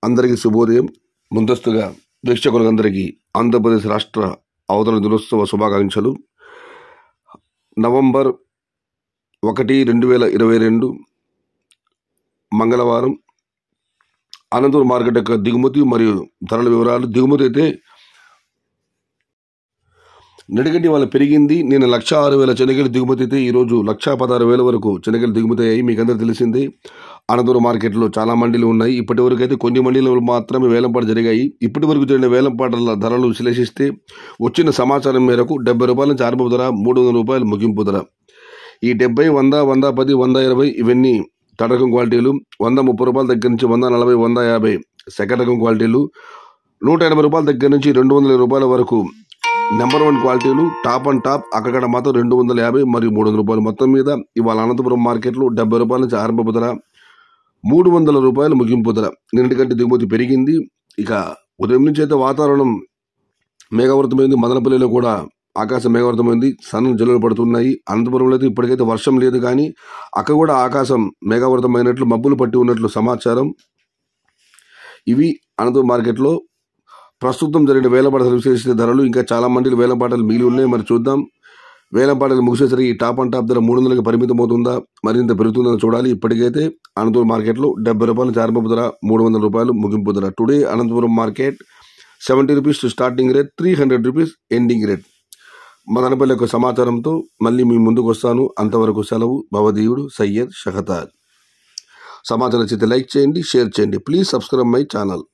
అందరికీ శుభోదయం ముందస్తుగా ప్రేక్షకులందరికీ ఆంధ్రప్రదేశ్ రాష్ట్ర అవతరణ దినోత్సవ శుభాకాంక్షలు నవంబర్ ఒకటి రెండు వేల ఇరవై రెండు మంగళవారం అనంతపురం మార్కెట్ యొక్క దిగుమతి మరియు ధరల వివరాలు దిగుమతి అయితే నడిగడ్డి వాళ్ళ పెరిగింది నేను లక్ష ఆరు వేల శనగలు దిగుమతి అయితే ఈరోజు లక్ష పదహారు వేల వరకు శనగలు దిగుమతి అయ్యాయి మీకు అందరూ తెలిసిందే అనంతపురం మార్కెట్లో చాలా మండీలు ఉన్నాయి ఇప్పటి వరకు అయితే కొన్ని మండీలు మాత్రమే వేలంపాట జరిగాయి ఇప్పటి వరకు జరిగిన వేలంపాటల ధరలు విశ్లేషిస్తే వచ్చిన సమాచారం మేరకు డెబ్బై రూపాయల నుంచి ఆరంభ ధర మూడు వందల రూపాయలు ముగింపు ధర ఈ డెబ్బై వంద వంద పది వంద ఇరవై ఇవన్నీ థర్డ్ రకం క్వాలిటీలు వంద ముప్పై రూపాయల దగ్గర నుంచి వంద నలభై వంద యాభై సెకండ్ రకం క్వాలిటీలు నూట ఎనభై రూపాయల దగ్గర నుంచి రెండు వందల రూపాయల వరకు నెంబర్ వన్ క్వాలిటీలు టాప్ అండ్ టాప్ అక్కడ మాత్రం రెండు వందల యాభై మరియు మూడు వందల రూపాయలు మొత్తం మీద ఇవాళ అనంతపురం మార్కెట్లో డెబ్బై రూపాయల నుంచి ఆరంభపు ధర మూడు వందల రూపాయలు ముగింపు ధర నిన్నటికంటే దిగుమతి పెరిగింది ఇక ఉదయం నుంచి అయితే వాతావరణం మేఘావృతమైంది మదనపల్లిలో కూడా ఆకాశం మేఘావృతమైంది సన్న జల్లులు పడుతున్నాయి అనంతపురంలో అయితే ఇప్పటికైతే వర్షం లేదు కానీ అక్కడ కూడా ఆకాశం మేఘావృతమైనట్లు మబ్బులు పట్టి ఉన్నట్లు సమాచారం ఇవి అనంతపురం మార్కెట్లో ప్రస్తుతం జరిగిన వేలపాటలు విశేషిత ధరలు ఇంకా చాలా మంది వేలపాటలు మిగిలి ఉన్నాయి మరి చూద్దాం వేలంపాటలు ముగిసేసరికి ఈ టాప్ అండ్ టాప్ ధర మూడు వందలకి పరిమితం అవుతుందా మరింత పెరుగుతుందని చూడాలి ఇప్పటికైతే అనంతపురం మార్కెట్లో డెబ్బై రూపాయల నుంచి ఆరంభపు ధర మూడు వందల రూపాయలు ముగింపు ధర today Anantapur market seventy rupees starting rate three hundred rupees ending rate Madanapalle యొక్క సమాచారంతో మళ్ళీ మీ ముందుకు వస్తాను అంతవరకు సెలవు భవదీయుడు సయ్యద్ షహతార్ సమాచారం నచ్చితే లైక్ చేయండి షేర్ చేయండి ప్లీజ్ సబ్స్క్రైబ్ మై ఛానల్